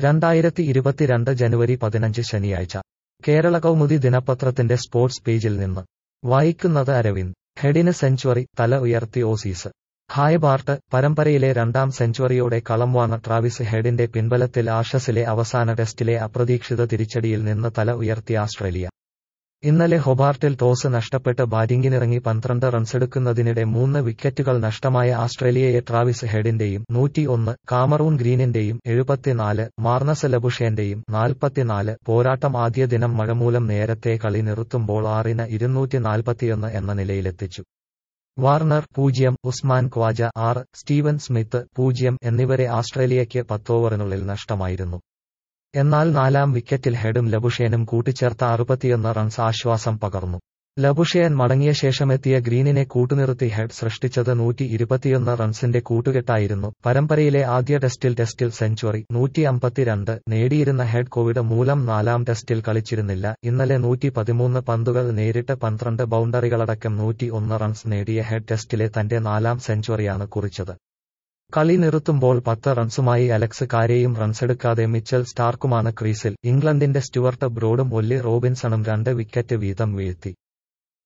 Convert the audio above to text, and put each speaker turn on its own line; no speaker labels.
രണ്ടായിരത്തി ഇരുപത്തിരണ്ട് ജനുവരി പതിനഞ്ച് ശനിയാഴ്ച കേരള കൗമുദി ദിനപത്രത്തിന്റെ സ്പോർട്സ് പേജിൽ നിന്ന് വായിക്കുന്നത് അരവിന്ദ് ഹെഡിന് സെഞ്ചുറി തല ഉയർത്തി ഓസീസ് ഹായ് ബാർട്ട് പരമ്പരയിലെ രണ്ടാം സെഞ്ചുറിയോടെ കളം വാണ ട്രാവിസ് ഹെഡിന്റെ പിൻബലത്തിൽ ആഷസിലെ അവസാന ടെസ്റ്റിലെ അപ്രതീക്ഷിത തിരിച്ചടിയിൽ നിന്ന് തല ഉയർത്തി ആസ്ട്രേലിയ ഇന്നലെ ഹൊബാർട്ടിൽ ടോസ് നഷ്ടപ്പെട്ട് ബാറ്റിംഗിനിറങ്ങി പന്ത്രണ്ട് റൺസെടുക്കുന്നതിനിടെ മൂന്ന് വിക്കറ്റുകൾ നഷ്ടമായ ആസ്ട്രേലിയയെ ട്രാവിസ് ഹെഡിന്റെയും നൂറ്റിയൊന്ന് കാമറൂൺ ഗ്രീനിന്റെയും എഴുപത്തിനാല് മാർണസ് ലബുഷേന്റെയും നാൽപ്പത്തിനാല് പോരാട്ടം ആദ്യ ദിനം മഴ മൂലം നേരത്തെ കളി നിർത്തുമ്പോൾ ആറിന് ഇരുന്നൂറ്റി നാൽപ്പത്തിയൊന്ന് എന്ന നിലയിലെത്തിച്ചു വാർണർ പൂജ്യം ഉസ്മാൻ ഖ്വാജ ആറ് സ്റ്റീവൻ സ്മിത്ത് പൂജ്യം എന്നിവരെ ആസ്ട്രേലിയയ്ക്ക് പത്തോവറിനുള്ളിൽ നഷ്ടമായിരുന്നു എന്നാൽ നാലാം വിക്കറ്റിൽ ഹെഡും ലബുഷേനും കൂട്ടിച്ചേർത്ത അറുപത്തിയൊന്ന് റൺസ് ആശ്വാസം പകർന്നു ലബുഷേൻ മടങ്ങിയ ശേഷമെത്തിയ ഗ്രീനിനെ കൂട്ടുനിർത്തി ഹെഡ് സൃഷ്ടിച്ചത് നൂറ്റി ഇരുപത്തിയൊന്ന് റൺസിന്റെ കൂട്ടുകെട്ടായിരുന്നു പരമ്പരയിലെ ആദ്യ ടെസ്റ്റിൽ ടെസ്റ്റിൽ സെഞ്ചുറി നൂറ്റി അമ്പത്തിരണ്ട് നേടിയിരുന്ന ഹെഡ് കോവിഡ് മൂലം നാലാം ടെസ്റ്റിൽ കളിച്ചിരുന്നില്ല ഇന്നലെ നൂറ്റി പതിമൂന്ന് പന്തുകൾ നേരിട്ട് പന്ത്രണ്ട് ബൗണ്ടറികളടക്കം നൂറ്റി ഒന്ന് റൺസ് നേടിയ ഹെഡ് ടെസ്റ്റിലെ തന്റെ നാലാം സെഞ്ചുറിയാണ് കുറിച്ചത് കളി നിർത്തുമ്പോൾ പത്ത് റൺസുമായി അലക്സ് കാരെയും റൺസെടുക്കാതെ മിച്ചൽ സ്റ്റാർക്കുമാണ് ക്രീസിൽ ഇംഗ്ലണ്ടിന്റെ സ്റ്റുവർട്ട് ബ്രോഡും ഒല്ലി റോബിൻസണും രണ്ട് വിക്കറ്റ് വീതം വീഴ്ത്തി